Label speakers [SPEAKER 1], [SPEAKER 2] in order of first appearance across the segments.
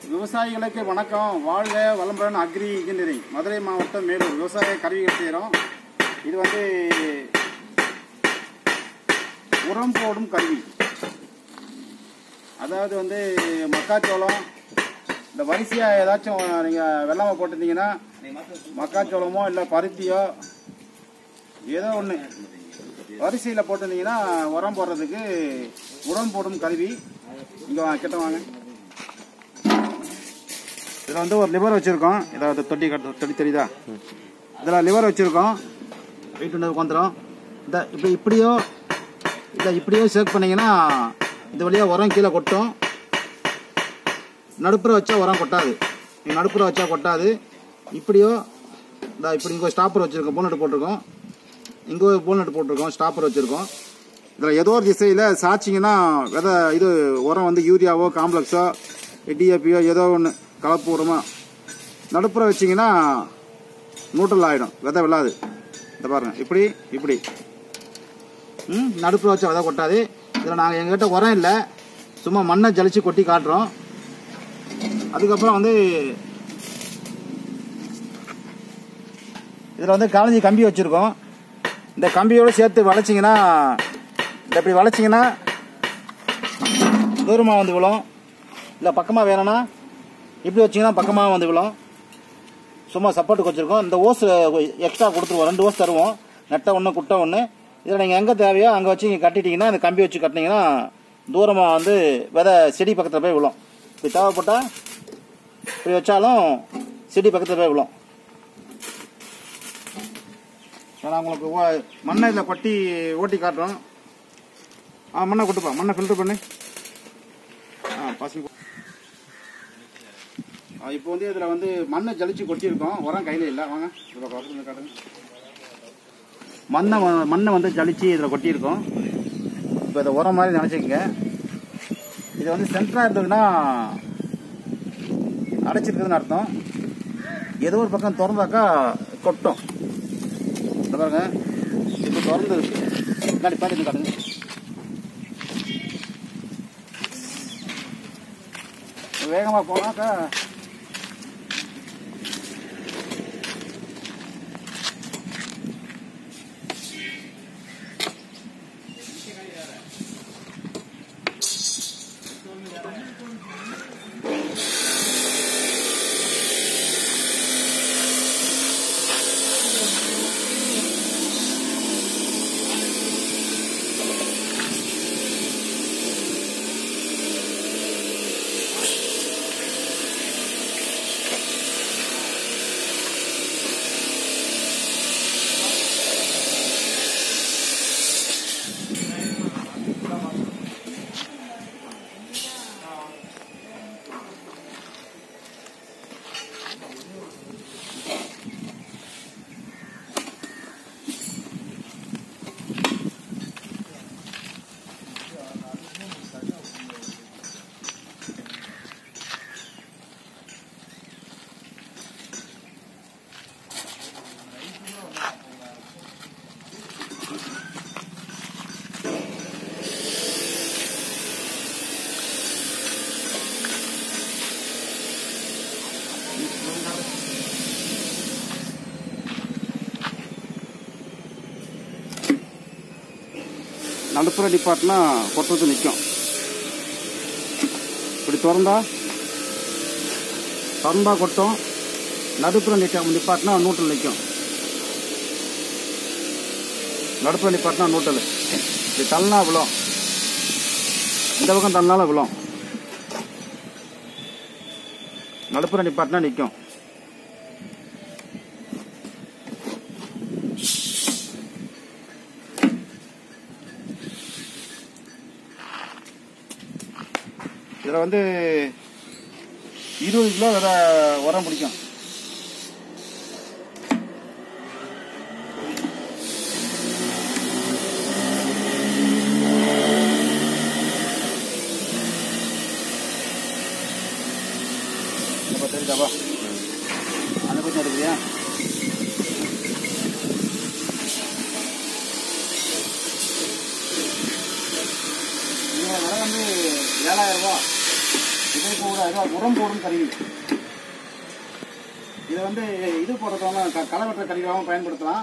[SPEAKER 1] விவசாயிகளுக்கு வணக்கம் வாழ்க வளம்புடன் அக்ரி இன்ஜினியரிங் மதுரை மாவட்டம் மேலூர் விவசாய கருவிகள் செய்கிறோம் இது வந்து உரம் போடும் கருவி அதாவது வந்து மக்காச்சோளம் இந்த வரிசையாக ஏதாச்சும் நீங்கள் வெள்ளாமை போட்டிருந்தீங்கன்னா மக்காச்சோளமோ இல்லை பருத்தியோ ஏதோ ஒன்று வரிசையில் போட்டிருந்தீங்கன்னா உரம் போடுறதுக்கு உரம் போடும் கருவி இங்கே வாங்க கிட்ட வாங்க இதில் வந்து ஒரு லிவர் வச்சுருக்கோம் இதாவது தொட்டி கட்ட தொட்டி தெரியுதா இதில் லிவர் வச்சுருக்கோம் வெயிட் ஒன்று வந்துடும் இந்த இப்போ இப்படியோ இதை இப்படியோ சேர்க் பண்ணீங்கன்னா இந்த வழியாக உரம் கீழே கொட்டும் நடுப்புற வச்சா உரம் கொட்டாது நீ நடுப்புற வச்சா கொட்டாது இப்படியோ இந்த இப்படி இங்கே ஸ்டாப்பர் வச்சுருக்கோம் போனட்டு போட்டிருக்கோம் இங்கே ஒரு போல்நட் போட்டிருக்கோம் ஸ்டாப்பர் வச்சுருக்கோம் இதில் ஏதோ ஒரு திசையில் சாய்ச்சிங்கன்னா விதை இது உரம் வந்து யூரியாவோ காம்ப்ளெக்ஸோ டிஏபியோ ஏதோ ஒன்று கலப்பு உரமா நடுப்புற வச்சிங்கன்னா நூற்றல் ஆகிடும் விதை விழாது இந்த பாருங்க இப்படி இப்படி ம் நடுப்புற வச்சா விதை கொட்டாது இதில் நாங்கள் எங்ககிட்ட உரம் இல்லை சும்மா மண்ணை ஜலிச்சு கொட்டி காட்டுறோம் அதுக்கப்புறம் வந்து இதில் வந்து காலஞ்சி கம்பி வச்சுருக்கோம் இந்த கம்பியோடு சேர்த்து வளைச்சிங்கன்னா இந்த இப்படி வளைச்சிங்கன்னா தூரமாக வந்து விழும் இல்லை பக்கமாக வேணும்னா இப்படி வச்சிங்கன்னா பக்கமாக வந்து விழும் சும்மா சப்போர்ட்டுக்கு வச்சுருக்கோம் இந்த ஓஸ் எக்ஸ்ட்ரா கொடுத்துருவோம் ரெண்டு ஓஸ் தருவோம் நெட்டை ஒன்று குட்டை ஒன்று இதில் நீங்கள் எங்கே தேவையோ அங்கே வச்சு நீங்கள் கட்டிட்டீங்கன்னா இந்த கம்பி வச்சு கட்டினீங்கன்னா தூரமாக வந்து விதை செடி பக்கத்தில் போய் விழும் இப்படி தேவைப்பட்டால் இப்படி வச்சாலும் செடி பக்கத்தில் போய் விழும் நான் உங்களுக்கு ஓ- மண்ணை இதில் கொட்டி ஓட்டி காட்டுறோம் ஆ மண்ணை கொட்டுப்பா மண்ணை ஃபில்டர் பண்ணு ஆ பசி இப்போ வந்து இதில் வந்து மண்ணை ஜலிச்சு கொட்டியிருக்கோம் உரம் கையில் இல்லை வாங்க இதில் பக்கத்துல இருந்து காட்டுங்க மண்ணை வ- மண்ணை வந்து ஜலிச்சு இதில் கொட்டியிருக்கோம் இப்போ இதை உரம் மாதிரி நினச்சிக்கங்க இது வந்து சென்டராக இருந்ததுன்னா அடைச்சிருக்குதுன்னு அர்த்தம் ஏதோ ஒரு பக்கம் திறந்தாக்கா கொட்டும் இந்த பாருங்க இப்போ திறந்து இருக்கு முன்னாடி பாட்டு காட்டுங்க வேகமாக போனாக்கா நடுப்புற டிப்பாட்னா கொட்டுறது நிற்கும் இப்படி திறந்தா திறந்தா கொட்டும் நடுப்புற நிற்க நிப்பாட்டினா நூற்றல் நிற்கும் நடுப்புற நிப்பாட்டினா நூற்றல் இப்படி தள்ளினா விழும் இந்த பக்கம் தள்ளினாலும் விழும் நடுப்புற நிப்பாட்டினா நிற்கும் இதில் வந்து இருபது கிலோ விதை உரம் பிடிக்கும் இப்போ தெரியுதாப்பா அந்த கொஞ்சம் எடுக்கிறியா இதோட விலை வந்து ஏழாயிரம் ரூபா இது இப்போ ஏதோ உரம் போடும் கருவி இதை வந்து இது போடுறதும் களை வெட்டுற கருவியாகவும் பயன்படுத்தலாம்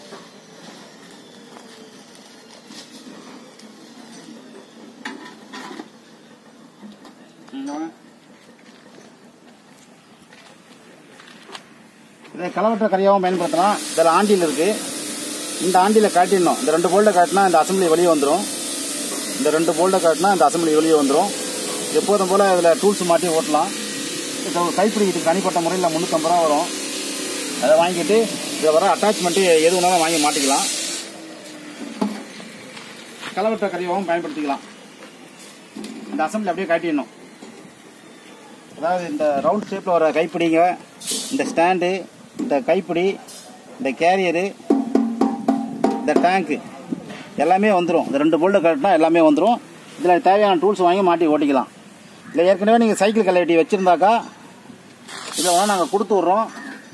[SPEAKER 1] இங்க வாங்க. இதை களவற்ற கரியாகவும் பயன்படுத்தலாம் இதில் ஆண்டில் இருக்கு இந்த ஆண்டியில் காட்டிடணும் இந்த ரெண்டு போல்ட்டை காட்டினா இந்த அசம்பிளி வெளியே வந்துடும் இந்த ரெண்டு போல்ட்டை காட்டினா இந்த அசம்பிளி வெளியே வந்துடும் எப்போதும் போல் இதில் டூல்ஸ் மாட்டி ஓட்டலாம் இப்போ ஒரு கைப்பிடி இதுக்கு தனிப்பட்ட முறையில் முந்நூற்றம்பது ரூபா வரும் அதை வாங்கிட்டு இதில் வர அட்டாச்மெண்ட்டு எது வேணாலும் வாங்கி மாட்டிக்கலாம் களவற்ற கரியாகவும் பயன்படுத்திக்கலாம் இந்த அசம்பிளி அப்படியே காட்டிடணும் அதாவது இந்த ரவுண்ட் ஷேப்பில் வர கைப்பிடிங்க இந்த ஸ்டாண்டு இந்த கைப்பிடி இந்த கேரியரு இந்த டேங்க்கு எல்லாமே வந்துடும் இந்த ரெண்டு போல்ட்டு கட்டினா எல்லாமே வந்துடும் இதில் தேவையான டூல்ஸ் வாங்கி மாட்டி ஓட்டிக்கலாம் இல்லை ஏற்கனவே நீங்கள் சைக்கிள் கலைவெட்டி வச்சுருந்தாக்கா இதை வேணால் நாங்கள் கொடுத்து விட்றோம்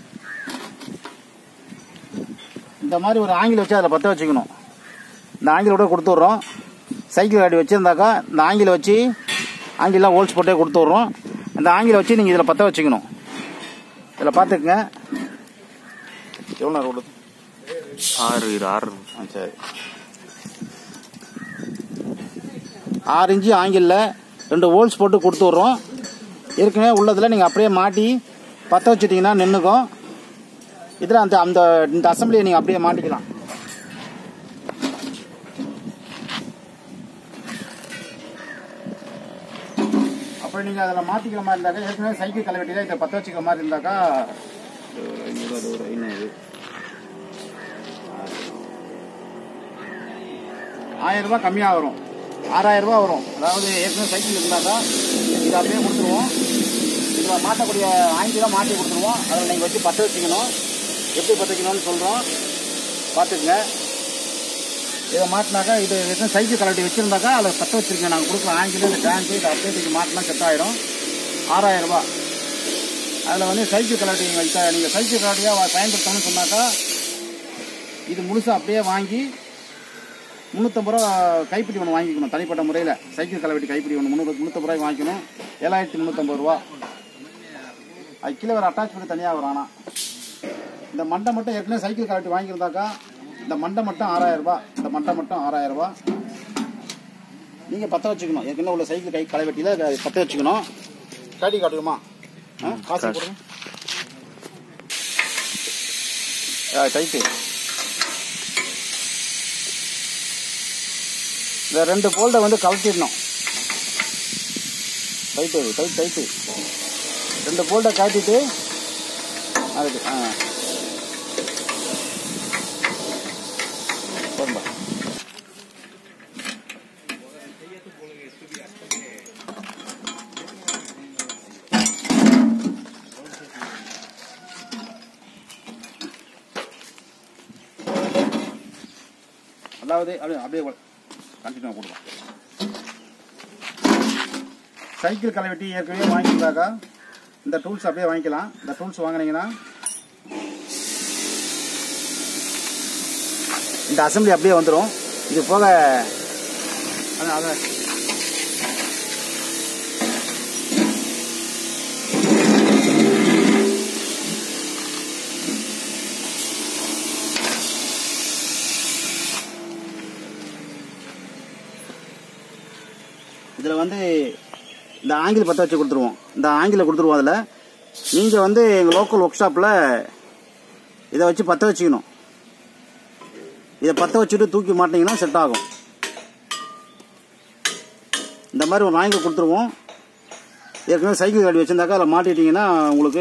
[SPEAKER 1] இந்த மாதிரி ஒரு ஆங்கில வச்சு அதில் பற்ற வச்சுக்கணும் இந்த ஆங்கிலோட கொடுத்து விட்றோம் சைக்கிள் காட்டி வச்சுருந்தாக்கா இந்த ஆங்கில வச்சு ஆங்கிலாம் ஹோல்ஸ் போட்டே கொடுத்து விட்றோம் அந்த ஆங்கில வச்சு நீங்கள் இதில் பற்ற வச்சுக்கணும் இதில் பார்த்துக்குங்க எவ்வளோ நேரம் ஓடுது
[SPEAKER 2] ஆறு இரு, ஆறு
[SPEAKER 1] ஆ சரி ஆறு இன்ச்சு ஆங்கிளில் ரெண்டு ஹோல்ஸ் போட்டு கொடுத்து விட்றோம் ஏற்கனவே உள்ளதில் நீங்கள் அப்படியே மாட்டி பற்ற வச்சுட்டிங்கன்னா நின்றுக்கும் இதில் அந்த அந்த இந்த அசம்பிளியை நீங்கள் அப்படியே மாட்டிக்கலாம் அப்படி நீங்கள் அதில் மாற்றிக்கிற மாதிரி இருந்தாக்கா ஏற்கனவே சைக்கிள் கலவெட்டியில் இதை பற்ற வச்சுக்கிற மாதிரி இருந்தாக்கா ஒரு ஐநூறு அது ஒரு ஐநூறு ஆயிரம் ரூபாய் கம்மியாக வரும் ஆறாயிரம் ரூபாய் வரும் அதாவது ஏற்கனவே சைக்கிள் இருந்தாக்கா இதை அப்படியே கொடுத்துருவோம் இதில் மாட்டக்கூடிய ஆங்கிலம் மாட்டி கொடுத்துருவோம் அதில் நீங்கள் வச்சு பற்ற வச்சுக்கணும் எப்படி பற்ற வைக்கணும்னு சொல்கிறோம் பார்த்துக்குங்க இதை மாட்டினாக்கா இது ஏற்கனவே சைக்கிள் கலட்டி வச்சுருந்தாக்கா அதில் பற்ற வச்சுருக்கேன் நாங்கள் கொடுக்குற ஆங்கிலம் இந்த டேங்க்கு இதை அப்படியே தூக்கி மாட்டினா செட் ஆயிடும் ஆறாயிரம் ரூபாய் அதில் வந்து சைக்கிள் கலட்டி வைக்க நீங்கள் சைக்கிள் கலட்டியாக பயன்படுத்தணும்னு சொன்னாக்கா இது முழுசாக அப்படியே வாங்கி முந்நூற்றம்பது ரூபா கைப்பிடி ஒன்று வாங்கிக்கணும் தனிப்பட்ட முறையில் சைக்கிள் கலவெட்டி கைப்பிடி ஒன்று முந்நூறு முந்நூற்றம்பது ரூபாய் வாங்கிக்கணும் ஏழாயிரத்தி முந்நூற்றம்பது ரூபா அது கீழே வர அட்டாச்மெண்ட் தனியாக வரும் ஆனால் இந்த மண்டை மட்டும் ஏற்கனவே சைக்கிள் கலவெட்டி வாங்கியிருந்தாக்கா இந்த மண்டை மட்டும் ஆறாயிரம் ரூபாய் இந்த மண்டை மட்டும் ஆறாயிரம் ரூபாய் நீங்கள் பற்ற வச்சுக்கணும் ஏற்கனவே உள்ள சைக்கிள் கை களைவெட்டியில் பற்ற வச்சுக்கணும் காட்டி காட்டுக்குமா ஆ காசு
[SPEAKER 2] காசு.
[SPEAKER 1] போடுங்க ஆ டைட்டு இந்த ரெண்டு போல்டை வந்து கழட்டிடணும் டைட்டு டைட் டைட்டு ரெண்டு போல்டை காட்டிட்டு அதுக்கு ஆ போடும்பா அதாவது அப்படியே அப்படியே கண்டினியூ கொடுக்கலாம் சைக்கிள் களைவெட்டி ஏற்கனவே வாங்கியிருந்தாக்கா இந்த டூல்ஸ் அப்படியே வாங்கிக்கலாம் இந்த டூல்ஸ் வாங்குனீங்கன்னா இந்த அசம்பிளி அப்படியே வந்துடும் இது போக அதான் அதான் இதில் வந்து இந்த ஆங்கில் பற்ற வச்சு கொடுத்துருவோம் இந்த ஆங்கில கொடுத்துருவோம் அதில் நீங்கள் வந்து எங்கள் லோக்கல் ஒர்க் ஷாப்பில் இதை வச்சு பற்ற வச்சுக்கணும் இதை பற்ற வச்சுட்டு தூக்கி மாட்டிங்கன்னா செட் ஆகும் இந்த மாதிரி ஒரு ஆங்கில் கொடுத்துருவோம் ஏற்கனவே சைக்கிள் காடி வச்சுருந்தாக்கா அதில் மாட்டிட்டீங்கன்னா உங்களுக்கு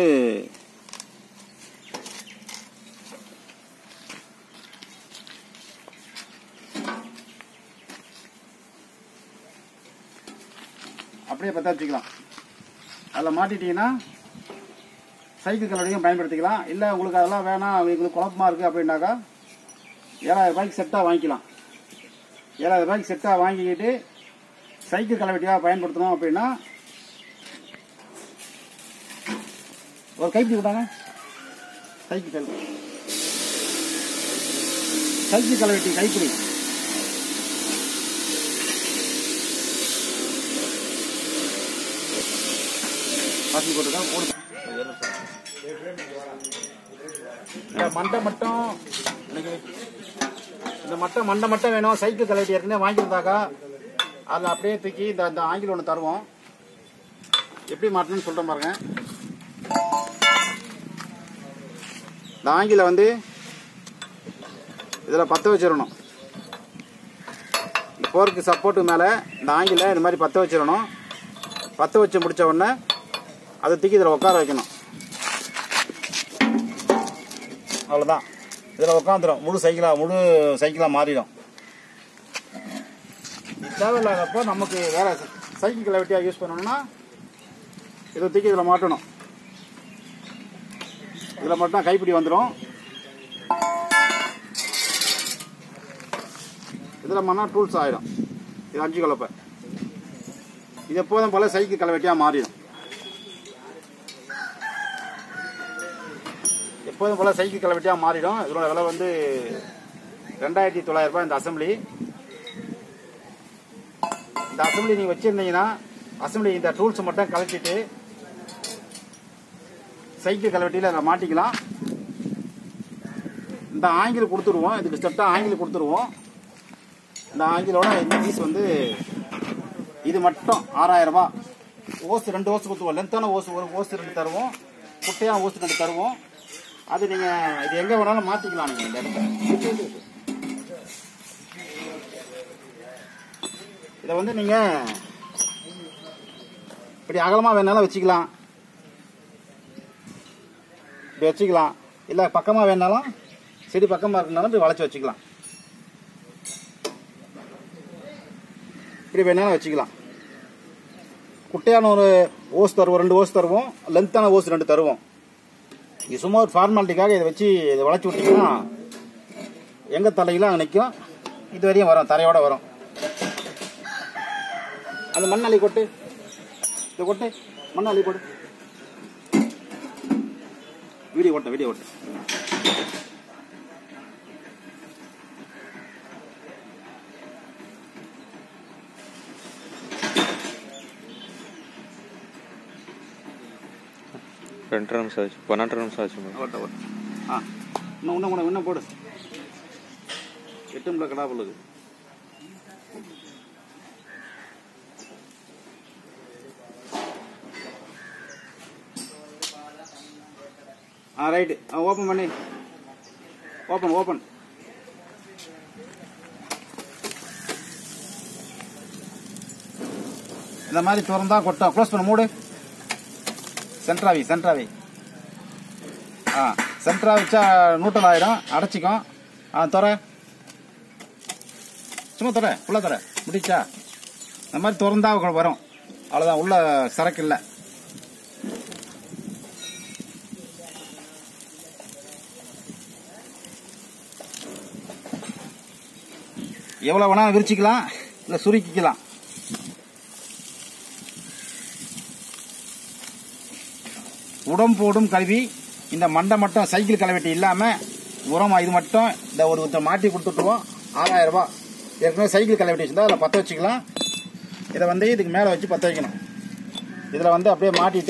[SPEAKER 1] அப்படியே பற்ற வச்சுக்கலாம் அதில் மாட்டிட்டீங்கன்னா சைக்கிள் கலரையும் பயன்படுத்திக்கலாம் இல்லை உங்களுக்கு அதெல்லாம் வேணாம் உங்களுக்கு குழப்பமா இருக்குது அப்படின்னாக்கா ஏழாயிரம் ரூபாய்க்கு செட்டாக வாங்கிக்கலாம் ஏழாயிரம் ரூபாய்க்கு செட்டாக வாங்கிக்கிட்டு சைக்கிள் கலவெட்டியாக பயன்படுத்தணும் அப்படின்னா ஒரு கைப்பிடி விட்டாங்க சைக்கிள் கல் சைக்கிள் கலவெட்டி கைப்பிடி வாசி போட்டுருக்கேன் போடு இந்த மண்டை மட்டும் இன்னைக்கு இந்த மட்டும் மண்டை மட்டும் வேணும் சைக்கிள் கலட்டி ஏற்கனவே வாங்கியிருந்தாக்கா அதில் அப்படியே தூக்கி இந்த இந்த ஆங்கில் ஒன்று தருவோம் எப்படி மாட்டணும்னு சொல்கிறேன் பாருங்க இந்த ஆங்கில வந்து இதில் பற்ற வச்சிடணும் போருக்கு சப்போர்ட்டு மேலே இந்த ஆங்கில இந்த மாதிரி பற்ற வச்சிடணும் பற்ற வச்சு முடிச்ச உடனே அதை தூக்கி இதில் உட்கார வைக்கணும் அவ்வளோதான் இதில் உட்காந்துரும் முழு சைக்கிளாக முழு சைக்கிளாக மாறிடும் தேவையில்லாதப்போ நமக்கு வேற சைக்கிள் கிளவெட்டியாக யூஸ் பண்ணணும்னா இதை தூக்கி இதில் மாட்டணும் இதில் மட்டும் கைப்பிடி வந்துடும் இதில் மண்ணா டூல்ஸ் ஆயிடும் இது அஞ்சு கலப்பை இது எப்போதும் போல சைக்கிள் கலவெட்டியாக மாறிடும் எப்போதும் போல சைக்கிள் கலவெட்டியாக மாறிடும் இதோட விலை வந்து ரெண்டாயிரத்தி தொள்ளாயிரம் ரூபாய் இந்த அசம்பிளி இந்த அசம்பிளி நீங்கள் வச்சுருந்தீங்கன்னா அசம்பிளி இந்த டூல்ஸ் மட்டும் கலட்டிட்டு சைக்கிள் கலவெட்டியில் அதில் மாட்டிக்கலாம் இந்த ஆங்கில் கொடுத்துருவோம் இதுக்கு ஸ்டெப்டாக ஆங்கில் கொடுத்துருவோம் இந்த ஆங்கிலோட இந்த பீஸ் வந்து இது மட்டும் ஆறாயிரம் ரூபாய் ஓஸ் ரெண்டு ஓஸ் கொடுத்துருவோம் லென்த்தான ஓஸ் ஒரு ஓஸ் ரெண்டு தருவோம் குட்டையான ஓஸ் ரெண்டு தருவோம் அது நீங்கள் இது எங்கே வேணாலும் மாற்றிக்கலாம் நீங்கள் இந்த இடத்த இதை வந்து நீங்கள் இப்படி அகலமாக வேணாலும் வச்சுக்கலாம் இப்படி வச்சுக்கலாம் இல்லை பக்கமாக வேணாலும் செடி பக்கமாக இருக்கனாலும் இப்படி வளைச்சி வச்சுக்கலாம் இப்படி வேணாலும் வச்சுக்கலாம் குட்டையான ஒரு ஓஸ் தருவோம் ரெண்டு ஓஸ் தருவோம் லென்த்தான ஓஸ் ரெண்டு தருவோம் இது சும்மா ஒரு ஃபார்மாலிட்டிக்காக இதை வச்சு இதை வளைச்சி விட்டிங்கன்னா எங்கள் தலையில அங்கே நிற்கும் இது வரையும் வரும் தரையோட வரும் அந்த மண் அள்ளி கொட்டு இதை கொட்டு மண் அள்ளி கொடு வீடியோ ஓட்ட வீடியோ ஓட்ட
[SPEAKER 2] ரெண்டரை நிமிஷம் ஆச்சு பன்னெண்டரை நிமிஷம் ஆச்சு மேடம்
[SPEAKER 1] ஓட்ட ஓட்ட ஆ இன்னும் இன்னும் கூட இன்னும் போடு எட்டும்ல கடா பொழுது ஆ ரைட்டு ஆ ஓப்பன் பண்ணி ஓப்பன் ஓப்பன் இந்த மாதிரி திறந்தா கொட்டும் க்ளோஸ் பண்ண மூடு சென்ட்ராவி சென்ட்ராவி ஆ சென்டரா வச்சா நூட்டல் ஆயிடும் அடைச்சிக்கும் ஆ துற சும்மா துற உள்ள துற முடிச்சா இந்த மாதிரி திறந்தா வரும் அவ்வளோதான் உள்ள சரக்கு இல்லை எவ்வளோ வேணாலும் விரிச்சிக்கலாம் இல்லை சுருக்கிக்கலாம் உடம் போடும் கல்வி இந்த மண்டை மட்டும் சைக்கிள் கலவெட்டி இல்லாமல் உரம் இது மட்டும் இந்த ஒரு ஒருத்தர் மாட்டி கொடுத்துட்டுருவோம் ஆறாயிரம் ரூபாய் ஏற்கனவே சைக்கிள் கலவெட்டி வச்சுருந்தா அதில் பற்ற வச்சுக்கலாம் இதை வந்து இதுக்கு மேலே வச்சு பற்ற வைக்கணும் இதில் வந்து அப்படியே மாட்டிட்டு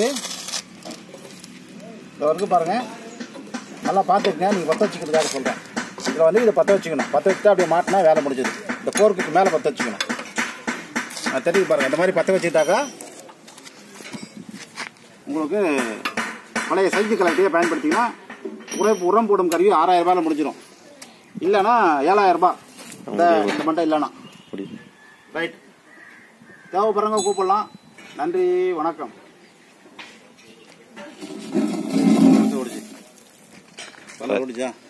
[SPEAKER 1] இந்த வரைக்கும் பாருங்கள் நல்லா பார்த்துக்குங்க நீங்கள் பற்ற வச்சுக்கிறதுக்காக சொல்கிறேன் இதில் வந்து இதை பற்ற வச்சுக்கணும் பற்ற வச்சுட்டா அப்படியே மாட்டினா வேலை முடிஞ்சது இந்த போர்க்குக்கு மேலே பற்ற வச்சுக்கணும் அது தெரியுது பாருங்கள் இந்த மாதிரி பற்ற வச்சுக்கிட்டாக்கா உங்களுக்கு பழைய சைக்கிள் கலெக்டையே பயன்படுத்திங்கன்னா உரம் உரம் போடும் கருவி ஆறாயிரம் ரூபாயில் முடிஞ்சிடும் இல்லைன்னா ஏழாயிரம் ரூபாய் இந்த இந்த மண்டை இல்லைன்னா
[SPEAKER 2] அப்படி
[SPEAKER 1] ரைட் தேவைப்படுறவங்க கூப்பிடலாம் நன்றி வணக்கம் ஓடிச்சு ஓடிச்சா